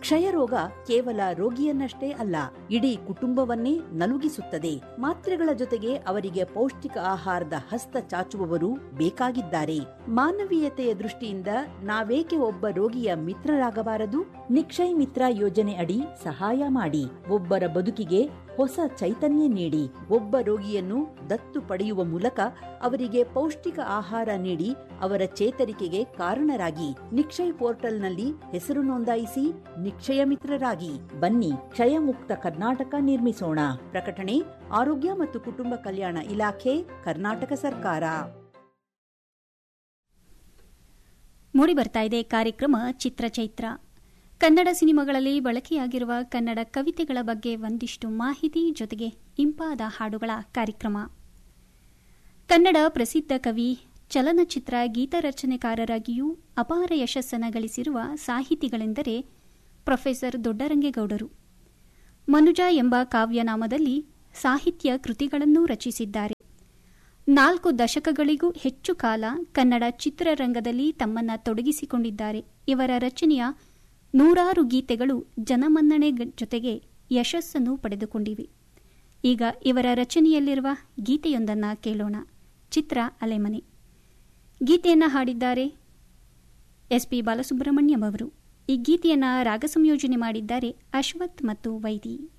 ಕ್ಷಯರೋಗ ಕೇವಲ ರೋಗಿಯನ್ನಷ್ಟೇ ಅಲ್ಲ ಇಡೀ ಕುಟುಂಬವನ್ನೇ ನಲುಗಿಸುತ್ತದೆ ಮಾತ್ರೆಗಳ ಜೊತೆಗೆ ಅವರಿಗೆ ಪೌಷ್ಟಿಕ ಆಹಾರದ ಹಸ್ತ ಚಾಚುವವರು ಬೇಕಾಗಿದ್ದಾರೆ ಮಾನವೀಯತೆಯ ದೃಷ್ಟಿಯಿಂದ ನಾವೇಕೆ ಒಬ್ಬ ರೋಗಿಯ ಮಿತ್ರರಾಗಬಾರದು ನಿಕ್ಷಯ್ ಮಿತ್ರ ಯೋಜನೆ ಅಡಿ ಸಹಾಯ ಮಾಡಿ ಒಬ್ಬರ ಬದುಕಿಗೆ ಹೊಸ ಚೈತನ್ಯ ನೀಡಿ ಒಬ್ಬ ರೋಗಿಯನ್ನು ದತ್ತು ಪಡೆಯುವ ಮೂಲಕ ಅವರಿಗೆ ಪೌಷ್ಟಿಕ ಆಹಾರ ನೀಡಿ ಅವರ ಚೇತರಿಕೆಗೆ ಕಾರಣರಾಗಿ ನಿಕ್ಷಯ್ ಪೋರ್ಟಲ್ನಲ್ಲಿ ಹೆಸರು ನೋಂದಾಯಿಸಿ ನಿಕ್ಷಯ ಮಿತ್ರರಾಗಿ ಬನ್ನಿ ಕ್ಷಯಮುಕ್ತ ಕರ್ನಾಟಕ ನಿರ್ಮಿಸೋಣ ಪ್ರಕಟಣೆ ಆರೋಗ್ಯ ಮತ್ತು ಕುಟುಂಬ ಕಲ್ಯಾಣ ಇಲಾಖೆ ಕರ್ನಾಟಕ ಸರ್ಕಾರ ಮೂಡಿ ಬರ್ತಾ ಇದೆ ಕಾರ್ಯಕ್ರಮ ಚಿತ್ರಚೈತ್ರ ಕನ್ನಡ ಸಿನಿಮಾಗಳಲ್ಲಿ ಬಳಕೆಯಾಗಿರುವ ಕನ್ನಡ ಕವಿತೆಗಳ ಬಗ್ಗೆ ಒಂದಿಷ್ಟು ಮಾಹಿತಿ ಜೊತೆಗೆ ಇಂಪಾದ ಹಾಡುಗಳ ಕಾರ್ಯಕ್ರಮ ಕನ್ನಡ ಪ್ರಸಿದ್ಧ ಕವಿ ಚಲನಚಿತ್ರ ಗೀತರಚನೆಕಾರರಾಗಿಯೂ ಅಪಾರ ಯಶಸ್ಸನ್ನು ಗಳಿಸಿರುವ ಸಾಹಿತಿಗಳೆಂದರೆ ಪ್ರೊಫೆಸರ್ ದೊಡ್ಡರಂಗೇಗೌಡರು ಮನುಜ ಎಂಬ ಕಾವ್ಯನಾಮದಲ್ಲಿ ಸಾಹಿತ್ಯ ಕೃತಿಗಳನ್ನೂ ರಚಿಸಿದ್ದಾರೆ ನಾಲ್ಕು ದಶಕಗಳಿಗೂ ಹೆಚ್ಚು ಕಾಲ ಕನ್ನಡ ಚಿತ್ರರಂಗದಲ್ಲಿ ತಮ್ಮನ್ನ ತೊಡಗಿಸಿಕೊಂಡಿದ್ದಾರೆ ಇವರ ರಚನೆಯ ನೂರಾರು ಗೀತೆಗಳು ಜನಮನ್ನಣೆ ಜೊತೆಗೆ ಯಶಸ್ಸನ್ನು ಪಡೆದುಕೊಂಡಿವೆ ಈಗ ಇವರ ರಚನೆಯಲ್ಲಿರುವ ಗೀತೆಯೊಂದನ್ನು ಕೇಳೋಣ ಚಿತ್ರ ಅಲೆಮನೆ ಗೀತೆಯನ್ನು ಹಾಡಿದ್ದಾರೆ ಎಸ್ ಪಿ ಬಾಲಸುಬ್ರಹ್ಮಣ್ಯಂ ಅವರು ಈ ಗೀತೆಯನ್ನು ರಾಗ ಸಂಯೋಜನೆ ಮಾಡಿದ್ದಾರೆ ಅಶ್ವಥ್ ಮತ್ತು ವೈದಿ